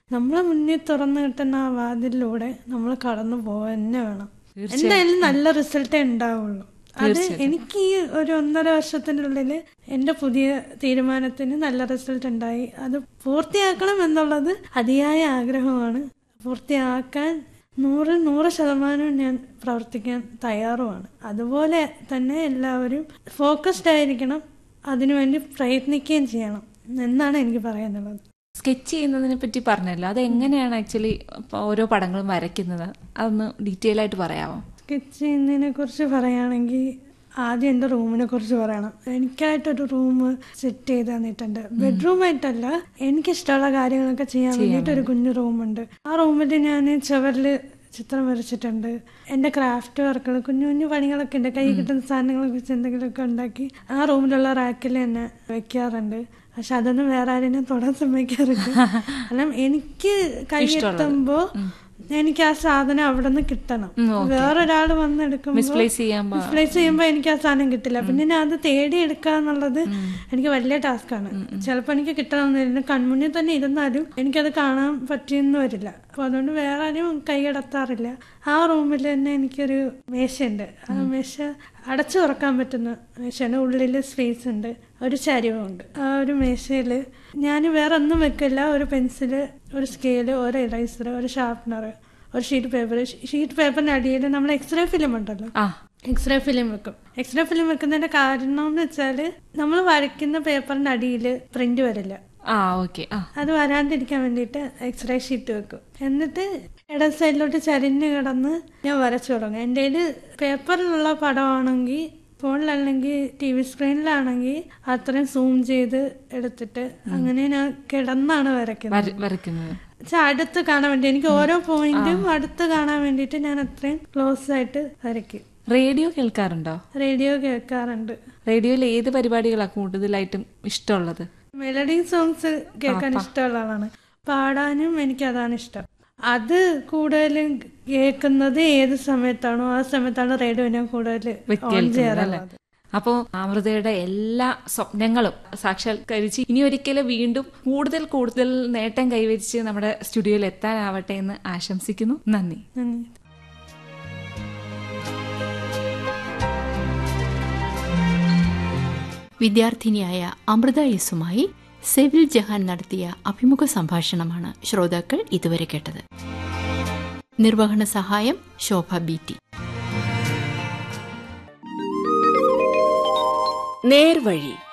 നമ്മളെ മുന്നിൽ തുറന്നു കിട്ടുന്ന ആ വാതിലിലൂടെ നമ്മൾ കടന്നു പോവുക തന്നെ വേണം എന്തായാലും നല്ല റിസൾട്ടേ ഉണ്ടാവുള്ളൂ അത് എനിക്ക് ഈ ഒരു ഒന്നര വർഷത്തിനുള്ളിൽ എൻ്റെ പുതിയ തീരുമാനത്തിന് നല്ല റിസൾട്ട് ഉണ്ടായി അത് പൂർത്തിയാക്കണം എന്നുള്ളത് അതിയായ ആഗ്രഹമാണ് പൂർത്തിയാക്കാൻ നൂറ് നൂറ് ശതമാനം ഞാൻ പ്രവർത്തിക്കാൻ തയ്യാറുമാണ് അതുപോലെ തന്നെ എല്ലാവരും ഫോക്കസ്ഡ് ആയിരിക്കണം അതിനുവേണ്ടി പ്രയത്നിക്കുകയും ചെയ്യണം എന്നാണ് എനിക്ക് പറയാനുള്ളത് സ്കെച്ച് ചെയ്യുന്നതിനെ പറ്റി പറഞ്ഞല്ലോ അത് എങ്ങനെയാണ് ആക്ച്വലി ഓരോ പടങ്ങളും വരയ്ക്കുന്നത് അതൊന്ന് ഡീറ്റെയിൽ ആയിട്ട് പറയാമോ സ്കെച്ച് ചെയ്യുന്നതിനെ കുറിച്ച് പറയുകയാണെങ്കിൽ ആദ്യം എൻ്റെ റൂമിനെ കുറിച്ച് പറയണം എനിക്കായിട്ടൊരു റൂം സെറ്റ് ചെയ്ത് തന്നിട്ടുണ്ട് ബെഡ്റൂം ആയിട്ടല്ല എനിക്കിഷ്ടമുള്ള കാര്യങ്ങളൊക്കെ ചെയ്യാൻ വേണ്ടിയിട്ട് ഒരു കുഞ്ഞു റൂമുണ്ട് ആ റൂമിൽ ഞാൻ ചുവരിൽ ചിത്രം വരച്ചിട്ടുണ്ട് എൻ്റെ ക്രാഫ്റ്റ് വർക്കുകൾ കുഞ്ഞു കുഞ്ഞു പണികളൊക്കെ ഉണ്ട് കൈ കിട്ടുന്ന സാധനങ്ങളൊക്കെ വെച്ച് എന്തെങ്കിലുമൊക്കെ ഉണ്ടാക്കി ആ റൂമിലുള്ള റാക്കിൽ തന്നെ വെക്കാറുണ്ട് പക്ഷെ അതൊന്നും വേറെ ആരെയും തൊടാൻ സമ്മതിക്കാറില്ല കാരണം എനിക്ക് കൈയെത്തുമ്പോ എനിക്ക് ആ സാധനം അവിടെ നിന്ന് കിട്ടണം വേറൊരാൾ വന്നെടുക്കുമ്പോൾ മിസ്പ്ലേസ് ചെയ്യാൻ പാ- മിസ്പ്ലേസ് ചെയ്യുമ്പോൾ എനിക്ക് ആ സാധനം കിട്ടില്ല പിന്നെ ഞാൻ അത് തേടി എടുക്കുക എന്നുള്ളത് എനിക്ക് വലിയ ടാസ്ക്കാണ് ചിലപ്പോൾ എനിക്ക് കിട്ടണമെന്നില്ല കൺമുന്നിൽ തന്നെ ഇരുന്നാലും എനിക്കത് കാണാൻ പറ്റിയെന്ന് വരില്ല അപ്പൊ അതുകൊണ്ട് വേറെ ആരും കൈയടത്താറില്ല ആ റൂമിൽ തന്നെ എനിക്കൊരു മേശയുണ്ട് ആ മേശ അടച്ചു തുറക്കാൻ പറ്റുന്ന മേശയാണ് ഉള്ളിൽ സ്പേസ് ഉണ്ട് ഒരു ചരിവുണ്ട് ആ ഒരു മേശയിൽ ഞാൻ വേറെ ഒന്നും വെക്കില്ല ഒരു പെൻസില് ഒരു സ്കെയില് ഒരു ഇറൈസർ ഒരു ഷാർപ്പനർ ഒരു ഷീറ്റ് പേപ്പർ ഷീറ്റ് പേപ്പറിന്റെ അടിയിൽ നമ്മൾ എക്സ്റേ ഫിലിം ഉണ്ടല്ലോ ആ എക്സ്റേ ഫിലിം വെക്കും എക്സ്റേ ഫിലിം വെക്കുന്നതിന്റെ കാരണം എന്ന് വെച്ചാല് നമ്മൾ വരയ്ക്കുന്ന പേപ്പറിന്റെ അടിയിൽ പ്രിന്റ് വരില്ല ആ ഓക്കെ ആ അത് വരാണ്ടിരിക്കാൻ വേണ്ടിയിട്ട് എക്സ്റേ ഷീറ്റ് വെക്കും എന്നിട്ട് ഇട സൈഡിലോട്ട് ചരിഞ്ഞ് കിടന്ന് ഞാൻ വരച്ചു തുടങ്ങും എൻ്റെ കയ്യിൽ പേപ്പറിലുള്ള പടമാണെങ്കിൽ ഫോണിലല്ലെങ്കിൽ ടി വി സ്ക്രീനിലാണെങ്കിൽ അത്രയും സൂം ചെയ്ത് എടുത്തിട്ട് അങ്ങനെ ഞാൻ കിടന്നാണ് വരയ്ക്കുന്നത് വര- വരയ്ക്കുന്നത് വെച്ചാൽ അടുത്ത് കാണാൻ വേണ്ടി എനിക്ക് ഓരോ പോയിന്റും അടുത്ത് കാണാൻ വേണ്ടിയിട്ട് ഞാൻ അത്രയും ക്ലോസ് ആയിട്ട് വരയ്ക്കും റേഡിയോ കേൾക്കാറുണ്ടോ റേഡിയോ കേൾക്കാറുണ്ട് റേഡിയോയിൽ ഏത് പരിപാടികളാണ് കൂടുതലായിട്ടും ഇഷ്ടമുള്ളത് മെലഡി സോങ്സ് കേൾക്കാൻ ഇഷ്ടമുള്ള ആളാണ് പാടാനും എനിക്ക് അതാണ് ഇഷ്ടം അത് കൂടുതലും കേൾക്കുന്നത് ഏത് സമയത്താണോ ആ സമയത്താണ് റേഡിയോ ഞാൻ കൂടുതൽ ഓൺ ചെയ്യാറുള്ളത് അപ്പോ അമൃതയുടെ എല്ലാ സ്വപ്നങ്ങളും സാക്ഷാത്കരിച്ച് ഇനി ഒരിക്കലും വീണ്ടും കൂടുതൽ കൂടുതൽ നേട്ടം കൈവരിച്ച് നമ്മുടെ സ്റ്റുഡിയോയിൽ എത്താനാവട്ടെ എന്ന് ആശംസിക്കുന്നു നന്ദി നന്ദി വിദ്യാർത്ഥിനിയായ അമൃത യെസുമായി സെവിൽ ജഹാൻ നടത്തിയ അഭിമുഖ സംഭാഷണമാണ് ശ്രോതാക്കൾ ഇതുവരെ കേട്ടത് നിർവഹണ സഹായം ശോഭ ബി ടി നേർവഴി